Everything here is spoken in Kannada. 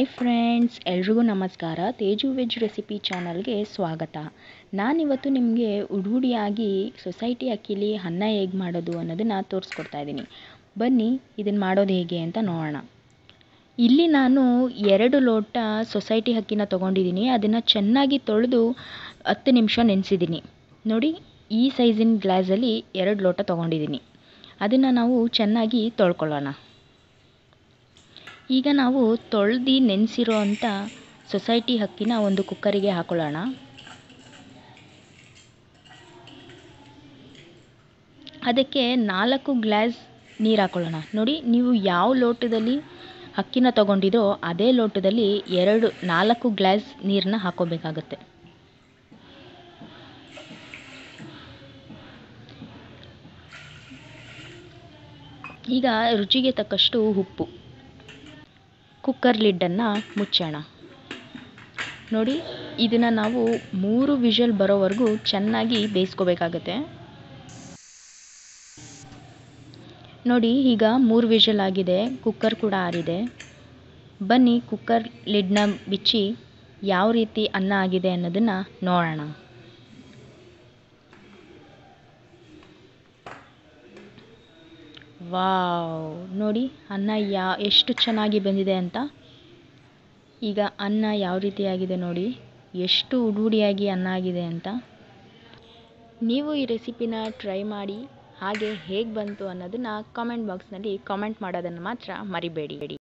ಹಾಯ್ ಫ್ರೆಂಡ್ಸ್ ಎಲ್ರಿಗೂ ನಮಸ್ಕಾರ ತೇಜು ವೆಜ್ ರೆಸಿಪಿ ಚಾನಲ್ಗೆ ಸ್ವಾಗತ ನಾನಿವತ್ತು ನಿಮಗೆ ಉಡುಡಿಯಾಗಿ ಸೊಸೈಟಿ ಅಕ್ಕಿಲಿ ಅನ್ನ ಹೇಗೆ ಮಾಡೋದು ಅನ್ನೋದನ್ನು ತೋರಿಸ್ಕೊಡ್ತಾ ಇದ್ದೀನಿ ಬನ್ನಿ ಇದನ್ನು ಮಾಡೋದು ಹೇಗೆ ಅಂತ ನೋಡೋಣ ಇಲ್ಲಿ ನಾನು ಎರಡು ಲೋಟ ಸೊಸೈಟಿ ಅಕ್ಕಿನ ತೊಗೊಂಡಿದ್ದೀನಿ ಅದನ್ನು ಚೆನ್ನಾಗಿ ತೊಳೆದು ಹತ್ತು ನಿಮಿಷ ನೆನೆಸಿದ್ದೀನಿ ನೋಡಿ ಈ ಸೈಜಿನ ಗ್ಲಾಸಲ್ಲಿ ಎರಡು ಲೋಟ ತೊಗೊಂಡಿದ್ದೀನಿ ಅದನ್ನು ನಾವು ಚೆನ್ನಾಗಿ ತೊಳ್ಕೊಳ್ಳೋಣ ಈಗ ನಾವು ತೊಳೆದು ನೆನೆಸಿರೋ ಅಂಥ ಸೊಸೈಟಿ ಅಕ್ಕಿನ ಒಂದು ಕುಕ್ಕರಿಗೆ ಹಾಕೊಳ್ಳೋಣ ಅದಕ್ಕೆ ನಾಲ್ಕು ಗ್ಲಾಸ್ ನೀರು ಹಾಕೊಳ್ಳೋಣ ನೋಡಿ ನೀವು ಯಾವ ಲೋಟದಲ್ಲಿ ಅಕ್ಕಿನ ತಗೊಂಡಿರೋ ಅದೇ ಲೋಟದಲ್ಲಿ ಎರಡು ನಾಲ್ಕು ಗ್ಲಾಸ್ ನೀರನ್ನ ಹಾಕೋಬೇಕಾಗತ್ತೆ ಈಗ ರುಚಿಗೆ ತಕ್ಕಷ್ಟು ಉಪ್ಪು ಕುಕ್ಕರ್ ಲಿಡ್ಡನ್ನು ಮುಚ್ಚೋಣ ನೋಡಿ ಇದನ್ನು ನಾವು ಮೂರು ವಿಷಲ್ ಬರೋವರೆಗೂ ಚೆನ್ನಾಗಿ ಬೇಯಿಸ್ಕೋಬೇಕಾಗತ್ತೆ ನೋಡಿ ಈಗ ಮೂರು ವಿಷಲ್ ಆಗಿದೆ ಕುಕ್ಕರ್ ಕೂಡ ಆರಿದೆ ಬನ್ನಿ ಕುಕ್ಕರ್ ಲಿಡ್ನ ಬಿಚ್ಚಿ ಯಾವ ರೀತಿ ಅನ್ನ ಆಗಿದೆ ಅನ್ನೋದನ್ನು ನೋಡೋಣ ವಾವ್ ನೋಡಿ ಅನ್ನ ಯಾ ಎಷ್ಟು ಚೆನ್ನಾಗಿ ಬಂದಿದೆ ಅಂತ ಈಗ ಅನ್ನ ಯಾವ ರೀತಿಯಾಗಿದೆ ನೋಡಿ ಎಷ್ಟು ಉಡುಡಿಯಾಗಿ ಅನ್ನ ಆಗಿದೆ ಅಂತ ನೀವು ಈ ರೆಸಿಪಿನ ಟ್ರೈ ಮಾಡಿ ಹಾಗೆ ಹೇಗೆ ಬಂತು ಅನ್ನೋದನ್ನು ಕಾಮೆಂಟ್ ಬಾಕ್ಸ್ನಲ್ಲಿ ಕಾಮೆಂಟ್ ಮಾಡೋದನ್ನು ಮಾತ್ರ ಮರಿಬೇಡಿ